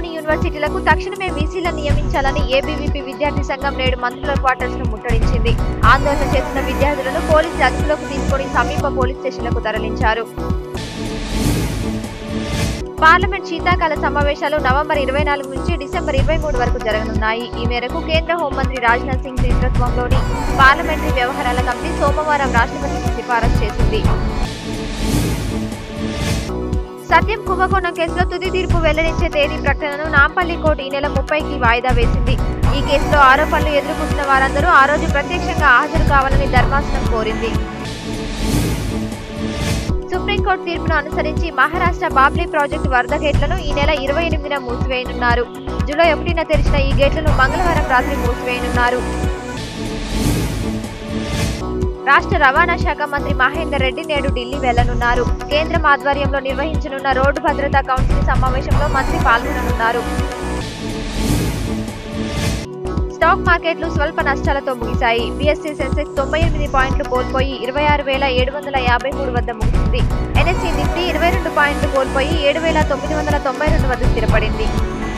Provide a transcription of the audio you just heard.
రాష్ట్రంలోని యూనివర్సిటీలకు తక్షణమే వీసీలను నియమించాలని ఏబీవీపీ విద్యార్థి సంఘం నేడు మంత్రుల క్వార్టర్స్ ను ముట్టడించింది ఆందోళన చేస్తున్న విద్యార్థులను పోలీసులు అదుపులోకి తీసుకొని సమీప పోలీస్ స్టేషన్లకు తరలించారు పార్లమెంట్ శీతాకాల సమావేశాలు నవంబర్ ఇరవై నాలుగు నుంచి డిసెంబర్ ఇరవై మూడు వరకు జరగనున్నాయి ఈ మేరకు కేంద్ర హోంమంత్రి రాజ్నాథ్ సింగ్ నేతృత్వంలోని పార్లమెంటరీ వ్యవహారాల కమిటీ సోమవారం రాష్ట్రపతికి సిఫారసు చేసింది సత్యం కుంభకోణం కేసులో తుది తీర్పు వెల్లడించే తేదీ ప్రకటనను నాంపల్లి కోర్టు ఈ నెల ముప్పైకి వాయిదా వేసింది ఈ కేసులో ఆరోపణలు ఎదుర్కొంటున్న వారందరూ ఆ రోజు ప్రత్యక్షంగా హాజరు కావాలని ధర్మాసనం కోరింది సుప్రీంకోర్టు తీర్పును అనుసరించి మహారాష్ట్ర బాబ్లీ ప్రాజెక్టు వరద గేట్లను ఈ నెల ఇరవై ఎనిమిదిన మూసివేయనున్నారు జూలై ఒకటిన తెరిచిన ఈ గేట్లను మంగళవారం రాత్రి మూసివేయనున్నారు రాష్ట్ర రవాణా శాఖ మంత్రి మహేందర్ రెడ్డి నేడు ఢిల్లీ వెళ్లనున్నారు కేంద్రం ఆధ్వర్యంలో నిర్వహించనున్న రోడ్డు భద్రతా కౌన్సిల్ సమావేశంలో మంత్రి పాల్గొననున్నారు స్టాక్ మార్కెట్లు స్వల్ప నష్టాలతో ముగిశాయి బీఎస్సీ సెన్సెక్స్ తొంభై ఎనిమిది పాయింట్లు కోల్పోయి ఇరవై ఆరు వేల ఏడు వందల యాభై మూడు వద్ద ముగిసింది ఎన్ఎస్సీ నిఫ్టీ ఇరవై రెండు పాయింట్లు కోల్పోయి ఏడు వేల తొమ్మిది వందల తొంభై రెండు వద్ద స్థిరపడింది